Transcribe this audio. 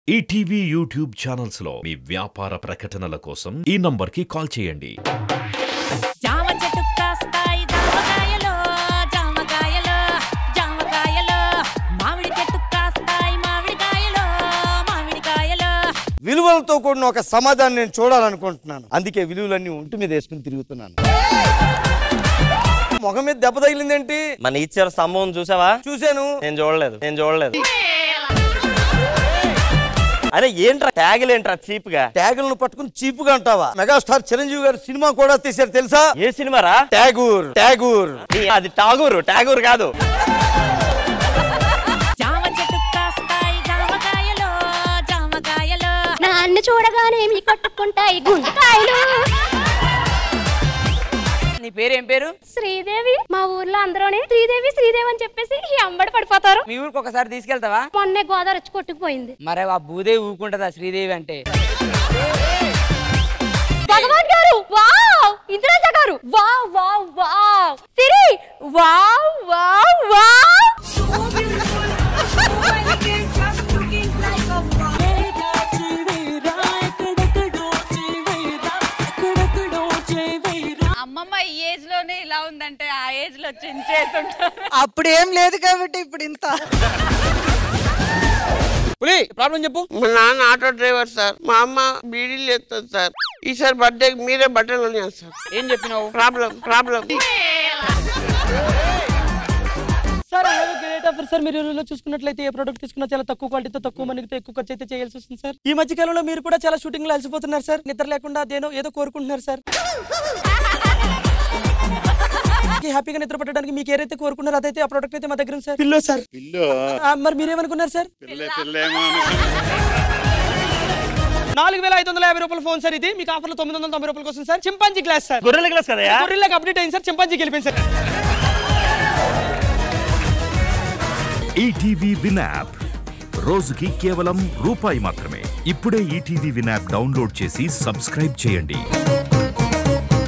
ETV YouTube channels లో మీ వ్యాపార ప్రకటనల కోసం ఈ నంబర్కి కాల్ చేయండి జామ చెట్టు కాస్తాయి జామకాయలు జామకాయలు జామకాయలు మామిడి చెట్టు కాస్తాయి మామిడికాయలు మామిడికాయలు విలువలతో కూడిన ఒక సమాజాన్ని నేను చూడాలనుకుంటున్నాను అందుకే విలువలన్నీ ఒంటి మీద వేసుకుని తిరుగుతున్నాను మొహం మీద దెబ్బ తగిలిందేంటి మన ఇచ్చారు సంభవం చూసావా చూశాను నేను చూడలేదు నేను చూడలేదు అరే ఏంట్రా ట్యాగులు ఏంట్రా చీప్ గా ట్యాగులను పట్టుకుని చీపుగా అంటావా మెగాస్టార్ చిరంజీవి గారు సినిమా కూడా తీశారు తెలుసా ఏ సినిమారా ట్యాగూర్ ట్యాగూర్ నీ- అది టాగూర్ టాగూర్ కాదు జామ చెట్టు కాస్తాయి జామకాయలు జామకాయలు నాన్ను చూడగానే మీ కొట్టుకుంటాయి గుండెకాయలు నీ పేరేం పేరు శ్రీదేవి మా ఊర్లో అందరూనే శ్రీదేవి శ్రీదేవి అని చెప్పేసి ఈ అంబడి పడిపోతారు మీ ఊరికి ఒకసారి తీసుకెళ్తావా మొన్నే గోదావరి వచ్చి కొట్టుకుపోయింది మరి ఆ భూదేవి ఊకుంటదా శ్రీదేవి అంటే భగవాన్ గారు వావ్ ఇంద్రాజ గారు wow wow wow Siri wow wow wow అమ్మమ్మ ఈ ఏజ్ లోనే ఇలా ఉందంటే ఆ ఏజ్ లో చించేస్తుంటారు అప్పుడు ఏం లేదు కాబట్టి ఇప్పుడు ఇంత పులి ప్రాబ్లం చెప్పు మా నాన్న ఆటో డ్రైవర్ సార్ మా అమ్మ బీడీలు చేస్తుంది సార్ ఈసారి బర్త్డే మీరే బట్టలు కొనియాలి సార్ ఏం చెప్పినావు ప్రాబ్లం ప్రాబ్లం సార్ అలాగే గ్రేట్ ఆఫర్ సార్ మీరు ఈరోజు చూసుకున్నట్లయితే ఏ ప్రోడక్ట్ తీసుకున్నా చాలా తక్కువ క్వాలిటీతో తక్కువ మనీతో ఎక్కువ ఖర్చు అయితే చేయాల్సి వస్తుంది సార్ ఈ మధ్య కాలంలో మీరు కూడా చాలా షూటింగ్ లో అలసిపోతున్నారు సార్ నిద్ర లేకుండా అదేనో ఏదో కోరుకుంటున్నారు సార్ ఈ హ్యాపీగా నిద్ర పట్టడానికి మీకు ఏదైతే కోరుకున్నారో అదైతే ఆ ప్రోడక్ట్ అయితే మా దగ్గర ఉంది సార్ పిల్లో సార్ ఆ, మరి మీరేమనుకున్నారు సార్ నాలుగు వేల ఐదు వందల యాభై రూపాయల ఫోన్ సార్ ఇది మీకు ఆఫర్లో తొమ్మిది వందల తొంభై రూపాయల కోసం సార్ చింపాంజీ గ్లాస్ సార్ గొర్రెల గ్లాస్ కదా గొర్రెలకు అప్డేట్ అయింది సార్ చింపాంజీకి వెళ్ళిపోయింది సార్ ఈటీవీ విన్ యాప్ రోజుకి కేవలం రూపాయి మాత్రమే ఇప్పుడే ఈటీవీ విన్ యాప్ డౌన్లోడ్ చేసి సబ్స్క్రైబ్ చేయండి